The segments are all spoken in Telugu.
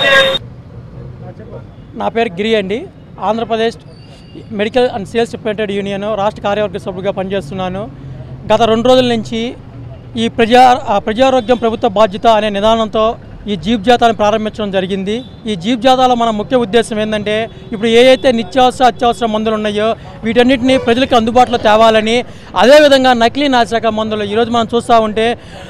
నా పేరు గిరి అండి Andhra Pradesh medical and sales representative union రాష్ట్ర కార్యవర్గ సభ్యుడిగా పనిచేస్తున్నాను గత రెండు రోజుల నుంచి ఈ ప్రజా ఆ ప్రజారోగ్యం ప్రభుత్వ బాధ్యత అనే నిదానంతో ఈ జీప్ జాతాను ప్రారంభించడం జరిగింది ఈ జీప్ జాతాలో మన ముఖ్య ఉద్దేశం ఏంటంటే ఇప్పుడు ఏ అయితే నిత్యావసర అత్యవసర మందులు ఉన్నాయో వీటన్నిటిని ప్రజలకు అందుబాటులో తేవాలని అదేవిధంగా నకిలీ నాశక మందులు ఈరోజు మనం చూస్తూ ఉంటే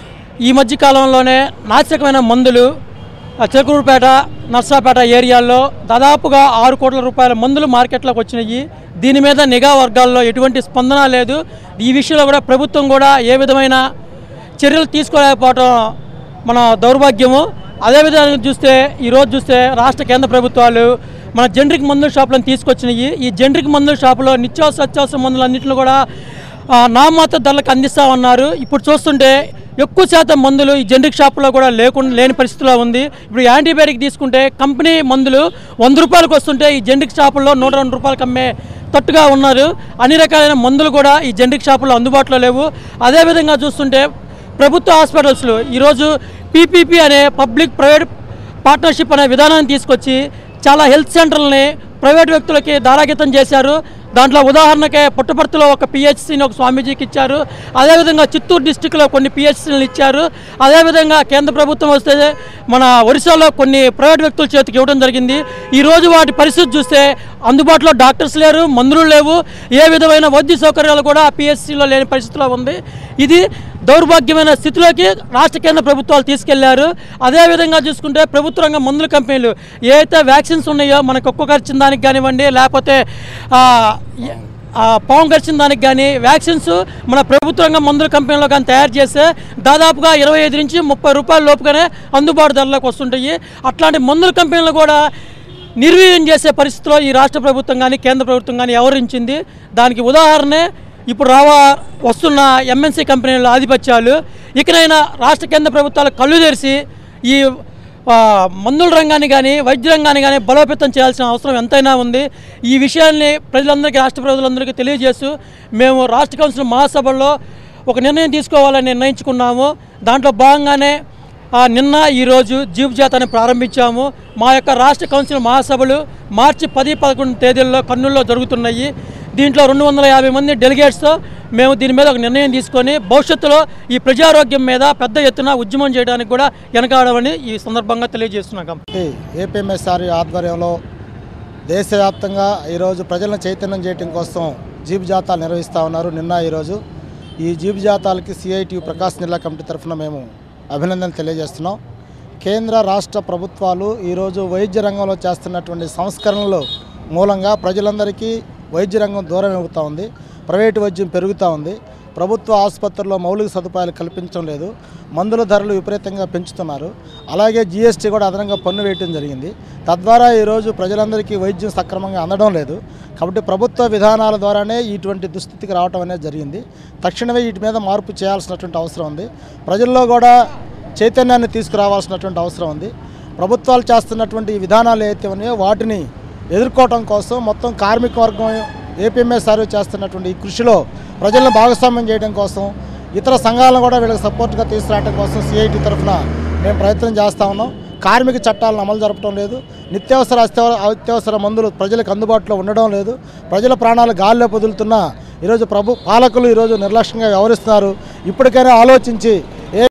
ఈ మధ్య కాలంలోనే నాశకమైన మందులు ఆ చిలకూరుపేట నర్సాపేట ఏరియాల్లో దాదాపుగా ఆరు కోట్ల రూపాయల మందులు మార్కెట్లోకి వచ్చినాయి దీని మీద నిఘా వర్గాల్లో ఎటువంటి స్పందన లేదు ఈ విషయంలో కూడా ప్రభుత్వం కూడా ఏ విధమైన చర్యలు తీసుకోలేకపోవడం మన దౌర్భాగ్యము అదేవిధంగా చూస్తే ఈరోజు చూస్తే రాష్ట్ర కేంద్ర ప్రభుత్వాలు మన జనరిక్ మందుల షాపులను తీసుకొచ్చినాయి ఈ జనరిక్ మందుల షాపులో నిత్యావసర అత్యవసర మందులు అన్నింటిని కూడా ఆ, నామాత్ర ధరలకు అందిస్తూ ఉన్నారు ఇప్పుడు చూస్తుంటే ఎక్కువ శాతం మందులు ఈ జనరిక్ షాపులో కూడా లేకుండా లేని పరిస్థితిలో ఉంది ఇప్పుడు యాంటీబయాటిక్ తీసుకుంటే కంపెనీ మందులు వంద రూపాయలకు వస్తుంటే ఈ జనరిక్ షాపుల్లో నూట రెండు రూపాయలకు అమ్మే తట్టుగా ఉన్నారు అన్ని రకాలైన మందులు కూడా ఈ జనరిక్ షాపుల్లో అందుబాటులో లేవు అదేవిధంగా చూస్తుంటే ప్రభుత్వ హాస్పిటల్స్లో ఈరోజు పీపీపీ అనే పబ్లిక్ ప్రైవేట్ పార్ట్నర్షిప్ అనే విధానాన్ని తీసుకొచ్చి చాలా హెల్త్ సెంటర్లని ప్రైవేట్ వ్యక్తులకి దారాగితం చేశారు దాంట్లో ఉదాహరణకే పుట్టపర్తిలో ఒక పిహెచ్సిని ఒక స్వామీజీకి ఇచ్చారు అదేవిధంగా చిత్తూరు డిస్టిక్లో కొన్ని పిహెచ్సీలు ఇచ్చారు అదేవిధంగా కేంద్ర ప్రభుత్వం వస్తే మన ఒరిస్సాలో కొన్ని ప్రైవేట్ వ్యక్తుల చేతికి ఇవ్వడం జరిగింది ఈరోజు వాటి పరిస్థితి చూస్తే అందుబాటులో డాక్టర్స్ లేరు మందులు లేవు ఏ విధమైన వైద్య సౌకర్యాలు కూడా పిహెచ్సిలో లేని పరిస్థితిలో ఉంది ఇది దౌర్భాగ్యమైన స్థితిలోకి రాష్ట్ర కేంద్ర ప్రభుత్వాలు తీసుకెళ్లారు అదేవిధంగా చూసుకుంటే ప్రభుత్వ రంగ మందుల కంపెనీలు ఏ అయితే వ్యాక్సిన్స్ ఉన్నాయో మనకు ఒక్కొక్క ఖర్చిన దానికి కానివ్వండి లేకపోతే ఆ, ఏ- ఆ పాము ఖర్చిన దానికి కానీ వ్యాక్సిన్స్ మన ప్రభుత్వ రంగ మందుల కంపెనీలో కానీ తయారు చేస్తే దాదాపుగా ఇరవై ఐదు నుంచి ముప్పై రూపాయల లోపుగానే అందుబాటు ధరలోకి వస్తుంటాయి అట్లాంటి మందుల కంపెనీలు కూడా నిర్వీర్యం చేసే పరిస్థితిలో ఈ రాష్ట్ర ప్రభుత్వం కానీ కేంద్ర ప్రభుత్వం కానీ వ్యవహరించింది దానికి ఉదాహరణే ఇప్పుడు రావా వస్తున్న ఎంఎన్సీ కంపెనీల ఆధిపత్యాలు ఇకనైనా రాష్ట్ర కేంద్ర ప్రభుత్వాలు కళ్ళు తెరిచి ఈ ఆ, మందుల రంగాన్ని కానీ వైద్య రంగాన్ని కానీ బలోపేతం చేయాల్సిన అవసరం ఎంతైనా ఉంది ఈ విషయాన్ని ప్రజలందరికీ రాష్ట్ర ప్రజలందరికీ తెలియజేస్తూ మేము రాష్ట్ర కౌన్సిల్ మహాసభల్లో ఒక నిర్ణయం తీసుకోవాలని నిర్ణయించుకున్నాము దాంట్లో భాగంగానే ఆ, నిన్న ఈరోజు జీప్ జాతాన్ని ప్రారంభించాము మా యొక్క రాష్ట్ర కౌన్సిల్ మహాసభలు మార్చి పది పదకొండు తేదీల్లో కర్నూలులో జరుగుతున్నాయి దీంట్లో రెండు వందల యాభై మంది డెలిగేట్స్తో మేము దీని మీద ఒక నిర్ణయం తీసుకొని భవిష్యత్తులో ఈ ప్రజారోగ్యం మీద పెద్ద ఎత్తున ఉద్యమం చేయడానికి కూడా వెనకాడమని ఈ సందర్భంగా తెలియజేస్తున్నాం ఏపీఎంఎస్ఆర్ ఆధ్వర్యంలో దేశవ్యాప్తంగా ఈరోజు ప్రజలను చైతన్యం చేయడం కోసం జీప్ జాతాలు నిర్వహిస్తూ ఉన్నారు నిన్న ఈరోజు ఈ జీప్ జాతాలకి సిఐటి ప్రకాశ్ జిల్లా కమిటీ తరఫున మేము అభినందనలు తెలియజేస్తున్నాం కేంద్ర రాష్ట్ర ప్రభుత్వాలు ఈరోజు వైద్య రంగంలో చేస్తున్నటువంటి సంస్కరణలు మూలంగా ప్రజలందరికీ వైద్య రంగం దూరం అవుతూ ఉంది ప్రైవేటు వైద్యం పెరుగుతూ ఉంది ప్రభుత్వ ఆసుపత్రుల్లో మౌలిక సదుపాయాలు కల్పించడం లేదు మందుల ధరలు విపరీతంగా పెంచుతున్నారు అలాగే జీఎస్టీ కూడా అదనంగా పన్ను వేయటం జరిగింది తద్వారా ఈరోజు ప్రజలందరికీ వైద్యం సక్రమంగా అందడం లేదు కాబట్టి ప్రభుత్వ విధానాల ద్వారానే ఇటువంటి దుస్థితికి రావటం అనేది జరిగింది తక్షణమే వీటి మీద మార్పు చేయాల్సినటువంటి అవసరం ఉంది ప్రజల్లో కూడా చైతన్యాన్ని తీసుకురావాల్సినటువంటి అవసరం ఉంది ప్రభుత్వాలు చేస్తున్నటువంటి ఈ విధానాలు ఏవైతే ఉన్నాయో వాటిని ఎదుర్కోవటం కోసం మొత్తం కార్మిక వర్గం ఏపీఎంఎస్ఆర్ చేస్తున్నటువంటి ఈ కృషిలో ప్రజలను భాగస్వామ్యం చేయడం కోసం ఇతర సంఘాలను కూడా వీళ్ళకి సపోర్ట్గా తీసుకురావడం కోసం సిఐటి తరఫున మేము ప్రయత్నం చేస్తూ ఉన్నాం కార్మిక చట్టాలను అమలు జరపడం లేదు నిత్యావసర అత్యవ- అత్యవసర మందులు ప్రజలకు అందుబాటులో ఉండడం లేదు ప్రజల ప్రాణాలు గాల్లో పొదులుతున్నా ఈరోజు ప్రభు పాలకులు ఈరోజు నిర్లక్ష్యంగా వ్యవహరిస్తున్నారు ఇప్పటికైనా ఆలోచించి